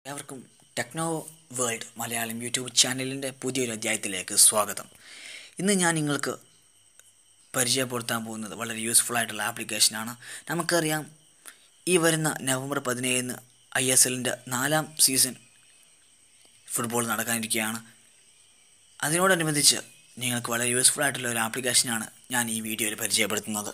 ഏവർക്കും techno world Malayalam YouTube ചാനലിൻ്റെ പുതിയൊരു അധ്യായത്തിലേക്ക് സ്വാഗതം ഇന്ന് ഞാൻ നിങ്ങൾക്ക് പരിചയപ്പെടുത്താൻ പോകുന്നത് വളരെ യൂസ്ഫുൾ ആയിട്ടുള്ള ആപ്ലിക്കേഷനാണ് നമുക്കറിയാം ഈ വരുന്ന നവംബർ പതിനേഴിന് ഐ എസ് എല്ലിൻ്റെ നാലാം സീസൺ ഫുട്ബോൾ നടക്കാനിരിക്കുകയാണ് അതിനോടനുബന്ധിച്ച് നിങ്ങൾക്ക് വളരെ യൂസ്ഫുൾ ആയിട്ടുള്ള ഒരു ആപ്ലിക്കേഷനാണ് ഞാൻ ഈ വീഡിയോയിൽ പരിചയപ്പെടുത്തുന്നത്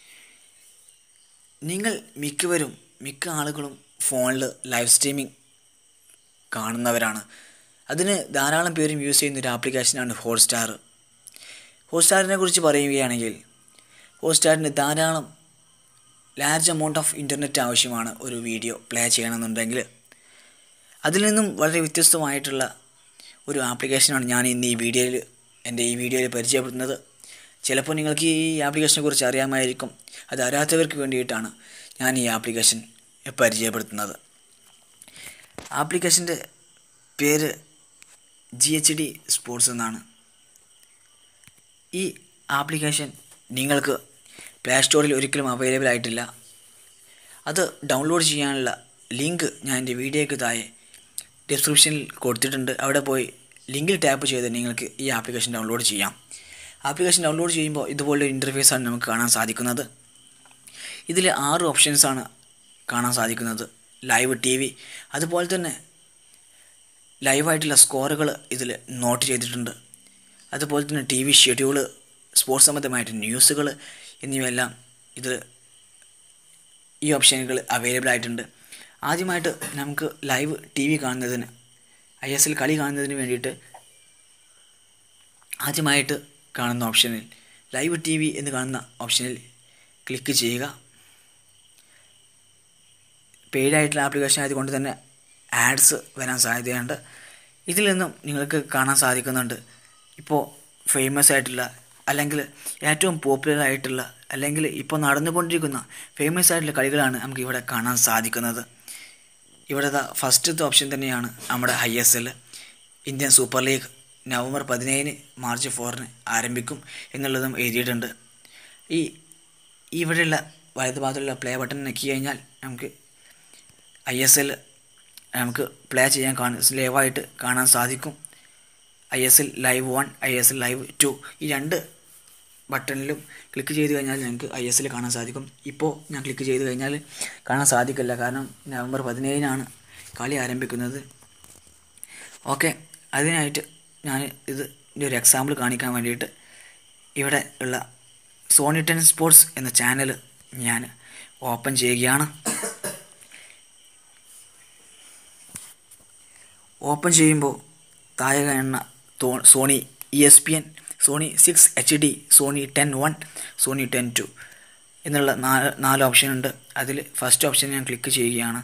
നിങ്ങൾ മിക്കവരും മിക്ക ആളുകളും ഫോണിൽ ലൈവ് സ്ട്രീമിംഗ് കാണുന്നവരാണ് അതിന് ധാരാളം പേരും യൂസ് ചെയ്യുന്ന ഒരു ആപ്ലിക്കേഷനാണ് ഹോട്ട്സ്റ്റാർ ഹോട്ട്സ്റ്റാറിനെ കുറിച്ച് പറയുകയാണെങ്കിൽ ഹോട്ട്സ്റ്റാറിന് ധാരാളം ലാർജ് എമൗണ്ട് ഓഫ് ഇൻ്റർനെറ്റ് ആവശ്യമാണ് ഒരു വീഡിയോ പ്ലേ ചെയ്യണമെന്നുണ്ടെങ്കിൽ അതിൽ നിന്നും വളരെ വ്യത്യസ്തമായിട്ടുള്ള ഒരു ആപ്ലിക്കേഷനാണ് ഞാൻ ഇന്ന് ഈ വീഡിയോയിൽ എൻ്റെ ഈ വീഡിയോയിൽ പരിചയപ്പെടുത്തുന്നത് ചിലപ്പോൾ നിങ്ങൾക്ക് ഈ ആപ്ലിക്കേഷനെ കുറിച്ച് അറിയാമായിരിക്കും അത് അറിയാത്തവർക്ക് വേണ്ടിയിട്ടാണ് ഞാൻ ഈ ആപ്ലിക്കേഷൻ പരിചയപ്പെടുത്തുന്നത് ആപ്ലിക്കേഷൻ്റെ പേര് ജി എച്ച് ഡി സ്പോർട്സ് എന്നാണ് ഈ ആപ്ലിക്കേഷൻ നിങ്ങൾക്ക് പ്ലേ സ്റ്റോറിൽ ഒരിക്കലും അവൈലബിൾ ആയിട്ടില്ല അത് ഡൗൺലോഡ് ചെയ്യാനുള്ള ലിങ്ക് ഞാൻ എൻ്റെ വീഡിയോയ്ക്ക് താഴെ ഡിസ്ക്രിപ്ഷനിൽ കൊടുത്തിട്ടുണ്ട് അവിടെ പോയി ലിങ്കിൽ ടാപ്പ് ചെയ്ത് നിങ്ങൾക്ക് ഈ ആപ്ലിക്കേഷൻ ഡൗൺലോഡ് ചെയ്യാം ആപ്ലിക്കേഷൻ ഡൗൺലോഡ് ചെയ്യുമ്പോൾ ഇതുപോലൊരു ഇൻ്റർഫേസാണ് നമുക്ക് കാണാൻ സാധിക്കുന്നത് ഇതിൽ ആറ് ഓപ്ഷൻസാണ് കാണാൻ സാധിക്കുന്നത് ലൈവ് ടി വി അതുപോലെ തന്നെ ലൈവായിട്ടുള്ള സ്കോറുകൾ ഇതിൽ നോട്ട് ചെയ്തിട്ടുണ്ട് അതുപോലെ തന്നെ ടി വി ഷെഡ്യൂള് സ്പോർട്സ് സംബന്ധമായിട്ട് ന്യൂസുകൾ എന്നിവയെല്ലാം ഇതിൽ ഈ ഓപ്ഷനുകൾ അവൈലബിൾ ആയിട്ടുണ്ട് ആദ്യമായിട്ട് നമുക്ക് ലൈവ് ടി വി കാണുന്നതിന് ഐ എസ് എൽ കളി കാണുന്നതിന് വേണ്ടിയിട്ട് ആദ്യമായിട്ട് കാണുന്ന ഓപ്ഷനിൽ ലൈവ് ടി വി എന്ന് കാണുന്ന ഓപ്ഷനിൽ ക്ലിക്ക് ചെയ്യുക പെയ്ഡായിട്ടുള്ള ആപ്ലിക്കേഷൻ ആയതുകൊണ്ട് തന്നെ ആഡ്സ് വരാൻ സാധ്യതയുണ്ട് ഇതിൽ നിന്നും നിങ്ങൾക്ക് കാണാൻ സാധിക്കുന്നുണ്ട് ഇപ്പോൾ ഫേമസ് ആയിട്ടുള്ള അല്ലെങ്കിൽ ഏറ്റവും പോപ്പുലർ ആയിട്ടുള്ള അല്ലെങ്കിൽ ഇപ്പോൾ നടന്നുകൊണ്ടിരിക്കുന്ന ഫേമസ് ആയിട്ടുള്ള കളികളാണ് നമുക്ക് ഇവിടെ കാണാൻ സാധിക്കുന്നത് ഇവിടെ ഫസ്റ്റത്തെ ഓപ്ഷൻ തന്നെയാണ് നമ്മുടെ I S L Indian Super League November പതിനേഴിന് മാർച്ച് ഫോറിന് ആരംഭിക്കും എന്നുള്ളതും എഴുതിയിട്ടുണ്ട് ഈ ഇവിടെയുള്ള വലതു ഭാഗത്തുള്ള പ്ലേ ബട്ടൺ ഞെക്കി കഴിഞ്ഞാൽ നമുക്ക് ഐ എസ് എൽ നമുക്ക് പ്ലേ ചെയ്യാൻ കാണാൻ ലൈവായിട്ട് കാണാൻ സാധിക്കും I S L live one I S L live two ഈ രണ്ട് ബട്ടണിലും ക്ലിക്ക് ചെയ്ത് കഴിഞ്ഞാൽ ഞങ്ങൾക്ക് ഐ എസ് എൽ കാണാൻ സാധിക്കും ഇപ്പോൾ ഞാൻ ക്ലിക്ക് ചെയ്ത് കഴിഞ്ഞാൽ കാണാൻ സാധിക്കില്ല കാരണം നവംബർ പതിനേഴിനാണ് കളി ആരംഭിക്കുന്നത് ഓക്കെ അതിനായിട്ട് ഞാൻ ഇത് ഒരു എക്സാമ്പിൾ കാണിക്കാൻ വേണ്ടിയിട്ട് ഇവിടെ ഉള്ള സോണി ടെൻ സ്പോർട്സ് എന്ന ചാനൽ ഞാൻ ഓപ്പൺ ചെയ്യുകയാണ് ഓപ്പൺ ചെയ്യുമ്പോൾ താഴെ കാണുന്ന Sony E S P N Sony Six H D Sony Ten one Sony Ten two എന്നുള്ള നാല് നാല് ഓപ്ഷൻ ഉണ്ട് അതിൽ ഫസ്റ്റ് ഓപ്ഷൻ ഞാൻ ക്ലിക്ക് ചെയ്യുകയാണ്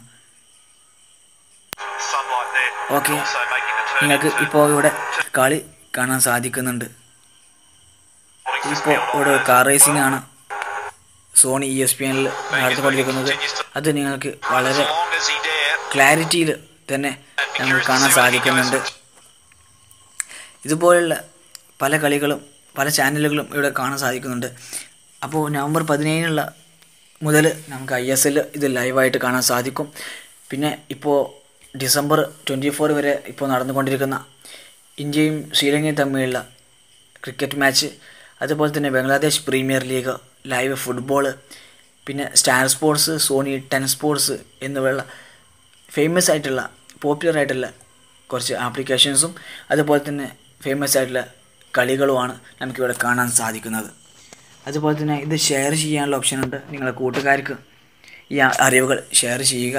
ഓക്കെ നിങ്ങൾക്ക് ഇപ്പോൾ ഇവിടെ കളി കാണാൻ സാധിക്കുന്നുണ്ട് ഇപ്പോൾ ഇവിടെ കാർ റേസിംഗ് ആണ് സോണി ഇ എസ് പി എനിൽ നടത്തിക്കൊണ്ടിരിക്കുന്നത് അത് നിങ്ങൾക്ക് വളരെ ക്ലാരിറ്റിയിൽ തന്നെ നമുക്ക് കാണാൻ സാധിക്കുന്നുണ്ട് ഇതുപോലുള്ള പല കളികളും പല ചാനലുകളും ഇവിടെ കാണാൻ സാധിക്കുന്നുണ്ട് അപ്പോൾ നവംബർ പതിനേഴിനുള്ള മുതൽ നമുക്ക് ഐ എസ് എൽ ഇത് ലൈവായിട്ട് കാണാൻ സാധിക്കും പിന്നെ ഇപ്പോൾ ഡിസംബർ ട്വൻറ്റി ഫോർ വരെ ഇപ്പോൾ നടന്നുകൊണ്ടിരിക്കുന്ന ഇന്ത്യയും ശ്രീലങ്കയും തമ്മിലുള്ള ക്രിക്കറ്റ് മാച്ച് അതുപോലെ തന്നെ Bangladesh Premier League live football പിന്നെ Star Sports Sony Ten Sports എന്നിവയുള്ള ഫേമസ് ആയിട്ടുള്ള പോപ്പുലർ ആയിട്ടുള്ള കുറച്ച് ആപ്ലിക്കേഷൻസും അതുപോലെ തന്നെ ഫേമസ് ആയിട്ടുള്ള കളികളുമാണ് നമുക്കിവിടെ കാണാൻ സാധിക്കുന്നത് അതുപോലെ തന്നെ ഇത് ഷെയർ ചെയ്യാനുള്ള ഓപ്ഷൻ ഉണ്ട് നിങ്ങളുടെ കൂട്ടുകാർക്ക് ഈ അറിവുകൾ ഷെയർ ചെയ്യുക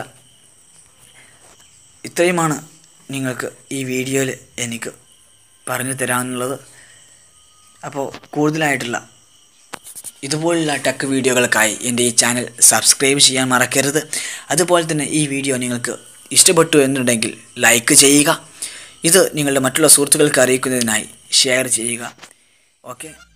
ഇത്രയുമാണ് നിങ്ങൾക്ക് ഈ വീഡിയോയിൽ എനിക്ക് പറഞ്ഞു തരാമെന്നുള്ളത് അപ്പോൾ കൂടുതലായിട്ടുള്ള ഇതുപോലുള്ള ടെക് വീഡിയോകൾക്കായി എൻ്റെ ഈ ചാനൽ സബ്സ്ക്രൈബ് ചെയ്യാൻ മറക്കരുത് അതുപോലെ തന്നെ ഈ വീഡിയോ നിങ്ങൾക്ക് ഇഷ്ടപ്പെട്ടു എന്നുണ്ടെങ്കിൽ ലൈക്ക് ചെയ്യുക ഇത് നിങ്ങളുടെ മറ്റുള്ള സുഹൃത്തുക്കൾക്ക് അറിയിക്കുന്നതിനായി ഷെയർ ചെയ്യുക ഓക്കെ